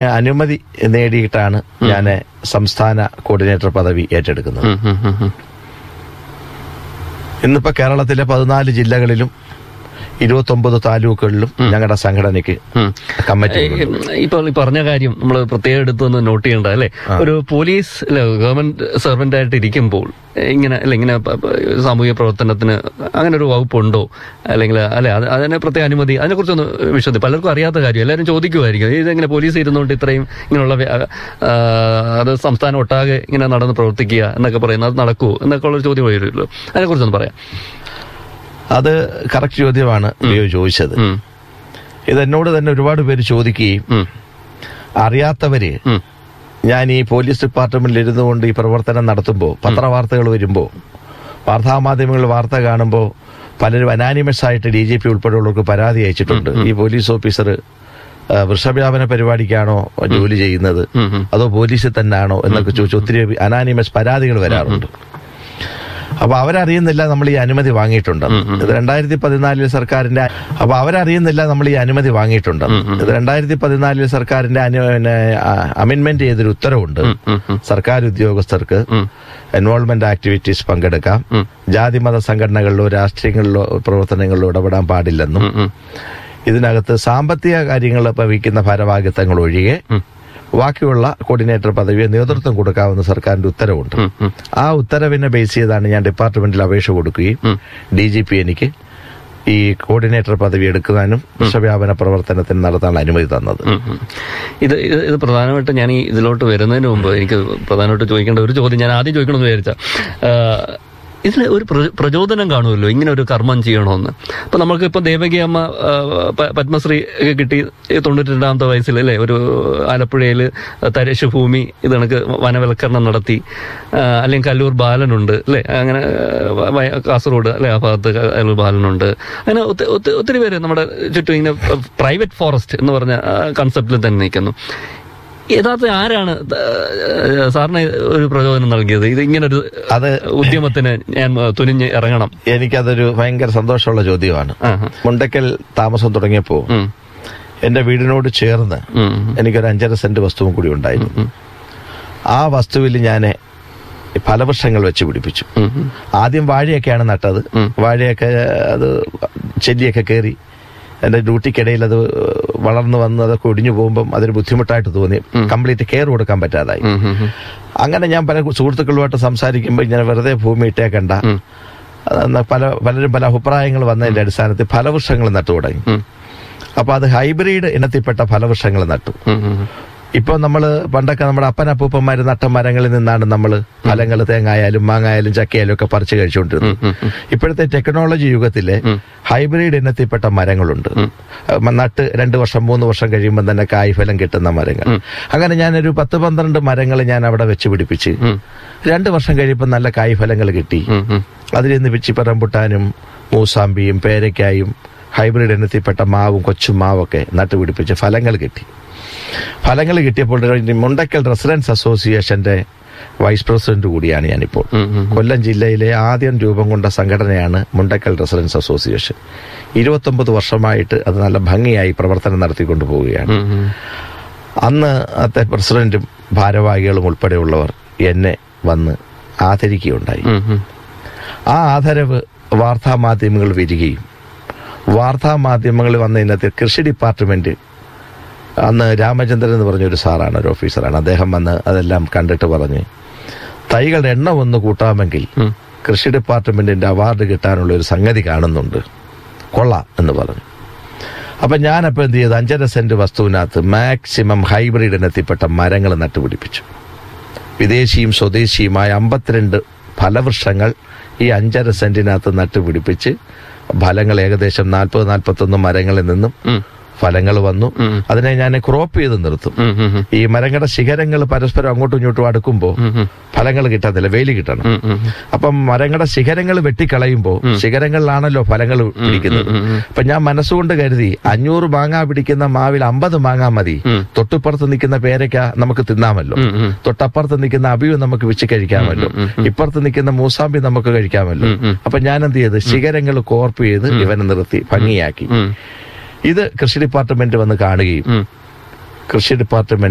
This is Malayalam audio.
അനുമതി നേടിയിട്ടാണ് ഞാൻ സംസ്ഥാന കോർഡിനേറ്റർ പദവി ഏറ്റെടുക്കുന്നത് ഉം, ഉം, ഉം, ഉം. ഇന്നിപ്പോ കേരളത്തിലെ പതിനാല് ജില്ലകളിലും ഇരുപത്തൊമ്പത് താലൂക്കുകളിലും ഞങ്ങളുടെ സംഘടനയ്ക്ക് ഉം. കമ്മിറ്റി ഏ, ഇപ്പോൾ ഈ പറഞ്ഞ കാര്യം നമ്മൾ പ്രത്യേകം എടുത്തൊന്ന് നോട്ട് ചെയ്യേണ്ട അല്ലെ ഒരു പോലീസ് അല്ലെ ഗവൺമെന്റ് സെർവന്റ് ആയിട്ട് ഇരിക്കുമ്പോൾ ഏ, ഇങ്ങനെ അല്ലെ ഇങ്ങനെ പ- പ- സാമൂഹിക പ്രവർത്തനത്തിന് അങ്ങനെ ഒരു വകുപ്പുണ്ടോ അല്ലെങ്കിൽ അല്ലെ അത് അതിനെ പ്രത്യേക അനുമതി അതിനെ കുറിച്ചൊന്ന് വിശദി പലർക്കും അറിയാത്ത കാര്യം എല്ലാവരും ചോദിക്കുമായിരിക്കും ഇതെങ്ങനെ പോലീസ് ഇരുന്നുകൊണ്ട് ഇത്രയും ഇങ്ങനെയുള്ള വ്യ- ആ, അത് സംസ്ഥാനം ഒട്ടാകെ ഇങ്ങനെ നടന്ന് പ്രവർത്തിക്കുക എന്നൊക്കെ പറയുന്നത് അത് നടക്കുമോ എന്നൊക്കെ ഉള്ള ഒരു ചോദ്യം വരുമല്ലോ അതിനെ കുറിച്ചൊന്ന് പറയാം അത് കറക്റ്റ് ചോദ്യമാണ് ലിയോ ചോദിച്ചത് ഉം. ഇത് എന്നോട് തന്നെ ഒരുപാട് പേര് ചോദിക്കുകയും ഉം. അറിയാത്തവര് ഉം. ഞാൻ ഈ പോലീസ് ഡിപ്പാർട്ട്മെന്റിൽ ഇരുന്നു കൊണ്ട് ഈ പ്രവർത്തനം നടത്തുമ്പോൾ പത്രവാർത്തകൾ വരുമ്പോൾ വാർത്താമാധ്യമങ്ങളിൽ വാർത്ത കാണുമ്പോൾ പലരും അനാനിമസ് ആയിട്ട് ഡി ജി പി ഉൾപ്പെടെയുള്ളവർക്ക് പരാതി അയച്ചിട്ടുണ്ട് ഈ പോലീസ് ഓഫീസർ ആ, വൃഷവ്യാപന പരിപാടിക്കാണോ ജോലി ചെയ്യുന്നത് ഉം, ഉം. അതോ പോലീസിൽ തന്നെയാണോ എന്നൊക്കെ ചോദിച്ചു ഒത്തിരി അനാനിമസ് പരാതികൾ വരാറുണ്ട് അപ്പൊ അവരറിയുന്നില്ല നമ്മൾ ഈ അനുമതി വാങ്ങിയിട്ടുണ്ട് ഇത് രണ്ടായിരത്തി പതിനാലിൽ സർക്കാരിന്റെ അപ്പൊ അവരറിയുന്നില്ല നമ്മൾ ഈ അനുമതി വാങ്ങിയിട്ടുണ്ട് ഇത് രണ്ടായിരത്തി പതിനാലിൽ സർക്കാരിന്റെ അമെന്റ്മെന്റ് ചെയ്തൊരു ഉത്തരവുണ്ട് ഉം, ഉം. സർക്കാർ ഉദ്യോഗസ്ഥർക്ക് എൻവോൾവ്മെന്റ് ആക്ടിവിറ്റീസ് പങ്കെടുക്കാം ജാതിമത സംഘടനകളിലോ രാഷ്ട്രീയങ്ങളിലോ പ്രവർത്തനങ്ങളിലോ ഇടപെടാൻ പാടില്ലെന്നും ഉം, ഉം. ഇതിനകത്ത് സാമ്പത്തിക കാര്യങ്ങൾ വഹിക്കുന്ന ഭാരവാഹിത്വങ്ങൾ ഒഴികെ ബാക്കിയുള്ള കോർഡിനേറ്റർ പദവിയെ നേതൃത്വം കൊടുക്കാവുന്ന സർക്കാരിന്റെ ഉത്തരവുണ്ട് ഉം, ഉം. ആ ഉത്തരവിനെ ബേസ് ചെയ്താണ് ഞാൻ ഡിപ്പാർട്ട്മെന്റിൽ അപേക്ഷ കൊടുക്കുകയും ഡി ജി പി എനിക്ക് ഈ കോർഡിനേറ്റർ പദവി എടുക്കാനും വിശ്വവ്യാപന പ്രവർത്തനത്തിന് നടത്താനുള്ള അനുമതി തന്നത് ഉം, ഉം. ഇത് ഇത് ഇത് പ്രധാനമായിട്ടും ഞാൻ ഈ ഇതിലോട്ട് വരുന്നതിന് മുമ്പ് എനിക്ക് പ്രധാനമായിട്ട് ചോദിക്കേണ്ട ഒരു ചോദ്യം ഞാൻ ആദ്യം ചോദിക്കണമെന്ന് വിചാരിച്ച ഇതിൽ ഒരു പ്ര- പ്രചോദനം കാണുമല്ലോ ഇങ്ങനെ ഒരു കർമ്മം ചെയ്യണമെന്ന് അപ്പൊ നമുക്ക് ഇപ്പൊ ദേവകി അമ്മ ആ, പ- പത്മശ്രീ ഒക്കെ കിട്ടി ഈ തൊണ്ണൂറ്റി രണ്ടാമത്തെ വയസ്സിൽ അല്ലേ ഒരു ആലപ്പുഴയിൽ തരിശ് ഭൂമി ഇത് കണക്ക് വനവൽക്കരണം നടത്തി ആ, അല്ലെങ്കിൽ കല്ലൂർ ബാലനുണ്ട് അല്ലേ അങ്ങനെ ആ, വയ- കാസർഗോഡ് അല്ലെ ആ ഭാഗത്ത് കല്ലൂർ ബാലനുണ്ട് അങ്ങനെ ഒത്തി- ഒത്തി- ഒത്തിരി പേര് നമ്മുടെ ചുറ്റും ഇങ്ങനെ പ്രൈവറ്റ് ഫോറസ്റ്റ് എന്ന് പറഞ്ഞ കൺസെപ്റ്റിൽ തന്നെ നിൽക്കുന്നു യഥാർത്ഥ ആരാണ് ആ, സാറിന് ഒരു പ്രചോദനം നൽകിയത് ഇത് ഇങ്ങനൊരു അത് ഉദ്യമത്തിന് ഞാൻ തുനിഞ്ഞ് ഇറങ്ങണം എനിക്കതൊരു ഭയങ്കര സന്തോഷമുള്ള ചോദ്യമാണ് ആ, മുണ്ടക്കൽ താമസം തുടങ്ങിയപ്പോ ഉം, എന്റെ വീടിനോട് ചേർന്ന് ഉം, എനിക്കൊരു അഞ്ചര സെന്റ് വസ്തുവും കൂടി ഉണ്ടായിരുന്നു ആ വസ്തുവിൽ ഞാൻ ഫലവൃക്ഷങ്ങൾ വെച്ച് പിടിപ്പിച്ചു ഉം, ഉം. ആദ്യം വാഴയൊക്കെയാണ് നട്ടത് വാഴയൊക്കെ അത് ചെല്ലിയൊക്കെ കയറി എന്റെ ഡ്യൂട്ടിക്കിടയിൽ അത് വളർന്നു വന്ന് അതൊക്കെ ഒടിഞ്ഞു പോകുമ്പം അതൊരു ബുദ്ധിമുട്ടായിട്ട് തോന്നി കംപ്ലീറ്റ് കെയർ കൊടുക്കാൻ പറ്റാതായി ഉം, ഉം, ഉം. അങ്ങനെ ഞാൻ പല സുഹൃത്തുക്കളുമായിട്ട് സംസാരിക്കുമ്പോൾ ഇങ്ങനെ വെറുതെ ഭൂമി ഇട്ടേക്കണ്ട അതെന്നാ പല പലരും പല അഭിപ്രായങ്ങൾ വന്നതിന്റെ അടിസ്ഥാനത്തിൽ ഫലവൃക്ഷങ്ങൾ നട്ടു തുടങ്ങി ഉം. അപ്പൊ അത് ഹൈബ്രിഡ് ഇനത്തിൽപ്പെട്ട ഫലവൃക്ഷങ്ങൾ നട്ടു ഉം, ഉം. ഇപ്പൊ നമ്മള് പണ്ടൊക്കെ നമ്മുടെ അപ്പനപ്പൂപ്പന്മാര് നട്ട മരങ്ങളിൽ നിന്നാണ് നമ്മൾ ഫലങ്ങൾ തേങ്ങായാലും മാങ്ങായാലും ചക്കയായാലും ഒക്കെ പറിച്ചു കഴിച്ചുകൊണ്ടിരുന്നത് ഇപ്പോഴത്തെ ടെക്നോളജി യുഗത്തിലെ ഹൈബ്രിഡ് ഇനത്തിൽപ്പെട്ട മരങ്ങളുണ്ട് മ- നട്ട് രണ്ട് വർഷം മൂന്ന് വർഷം കഴിയുമ്പോൾ തന്നെ കായ്ഫലം കിട്ടുന്ന മരങ്ങൾ അങ്ങനെ ഞാനൊരു പത്ത് പന്ത്രണ്ട് മരങ്ങൾ ഞാൻ അവിടെ വെച്ച് പിടിപ്പിച്ച് രണ്ട് വർഷം കഴിയുമ്പോൾ നല്ല കായ്ഫലങ്ങൾ കിട്ടി ഉം, ഉം. അതിൽ നിന്ന് പിച്ചി പറമ്പുട്ടാനും മൂസാമ്പിയും പേരയ്ക്കായും ഹൈബ്രിഡ് ഇനത്തിൽപ്പെട്ട മാവും കൊച്ചും മാവൊക്കെ നട്ടുപിടിപ്പിച്ച് ഫലങ്ങൾ കിട്ടി ഫലങ്ങൾ കിട്ടിയപ്പോൾ ഒരു മുണ്ടക്കൽ റെസിഡൻസ് അസോസിയേഷന്റെ വൈസ് പ്രസിഡന്റ് കൂടിയാണ് ഞാനിപ്പോൾ ഉം, ഉം. കൊല്ലം ജില്ലയിലെ ആദ്യം രൂപം കൊണ്ട സംഘടനയാണ് മുണ്ടക്കൽ റെസിഡൻസ് അസോസിയേഷൻ ഇരുപത്തൊമ്പത് വർഷമായിട്ട് അത് നല്ല ഭംഗിയായി പ്രവർത്തനം നടത്തിക്കൊണ്ടു പോവുകയാണ് ഉം, ഉം. അന്ന് അത്തെ പ്രസിഡന്റും ഭാരവാഹികളും ഉൾപ്പെടെയുള്ളവർ എന്നെ വന്ന് ആദരിക്കുകയുണ്ടായി ഉം, ഉം. ആ ആദരവ് വാർത്താ മാധ്യമങ്ങൾ വരികയും വാർത്താ മാധ്യമങ്ങളിൽ വന്ന ഇന്നത്തെ കൃഷി ഡിപ്പാർട്ട്മെന്റ് അന്ന് രാമചന്ദ്രൻ എന്ന് പറഞ്ഞ ഒരു സാറാണ് ഒരു ഓഫീസറാണ് അദ്ദേഹം വന്ന് അതെല്ലാം കണ്ടിട്ട് പറഞ്ഞ് തൈകളുടെ എണ്ണം ഒന്ന് കൂട്ടാമെങ്കിൽ ഉം. കൃഷി ഡിപ്പാർട്ട്മെന്റിന്റെ അവാർഡ് കിട്ടാനുള്ള ഒരു സംഗതി കാണുന്നുണ്ട് കൊള്ളാം എന്ന് പറഞ്ഞു അപ്പൊ ഞാനപ്പോ എന്ത് ചെയ്തു അഞ്ചര സെന്റ് വസ്തുവിനകത്ത് മാക്സിമം ഹൈബ്രിഡ് ഇനത്തിൽപ്പെട്ട മരങ്ങൾ നട്ടുപിടിപ്പിച്ചു വിദേശിയും സ്വദേശിയുമായ അമ്പത്തിരണ്ട് ഫലവൃക്ഷങ്ങൾ ഈ അഞ്ചര സെന്റിനകത്ത് നട്ടുപിടിപ്പിച്ച് ഫലങ്ങൾ ഏകദേശം നാൽപ്പത് നാൽപ്പത്തൊന്ന് മരങ്ങളിൽ നിന്നും ഉം. ഫലങ്ങൾ വന്നു അതിനെ ഞാൻ ക്രോപ്പ് ചെയ്ത് നിർത്തും ഉം, ഉം, ഉം. ഈ മരങ്ങളുടെ ശിഖരങ്ങൾ പരസ്പരം അങ്ങോട്ടും ഇങ്ങോട്ടും അടുക്കുമ്പോൾ ഫലങ്ങൾ കിട്ടത്തില്ല വേലി കിട്ടണം ഉം, ഉം. അപ്പം മരങ്ങളുടെ ശിഖരങ്ങൾ വെട്ടിക്കളയുമ്പോൾ ശിഖരങ്ങളിലാണല്ലോ ഫലങ്ങൾ പിടിക്കുന്നത് അപ്പൊ ഞാൻ മനസ്സുകൊണ്ട് കരുതി അഞ്ഞൂറ് മാങ്ങ പിടിക്കുന്ന മാവിൽ അമ്പത് മാങ്ങ മതി തൊട്ടിപ്പുറത്ത് നിൽക്കുന്ന പേരയ്ക്ക നമുക്ക് തിന്നാമല്ലോ ഉം, ഉം. തൊട്ടപ്പുറത്ത് നിൽക്കുന്ന അബിയു നമുക്ക് വെച്ച് കഴിക്കാമല്ലോ ഇപ്പുറത്ത് നിൽക്കുന്ന മൂസാമ്പി നമുക്ക് കഴിക്കാമല്ലോ അപ്പൊ ഞാൻ എന്ത് ചെയ്ത് ശിഖരങ്ങൾ കോർപ്പ് ചെയ്ത് ഇവനെ നിർത്തി ഭംഗിയാക്കി ഉം. ഇത് കൃഷി ഡിപ്പാർട്ട്മെന്റ് വന്ന് കാണുകയും ഉം. കൃഷി ഡിപ്പാർട്ട്മെന്റ്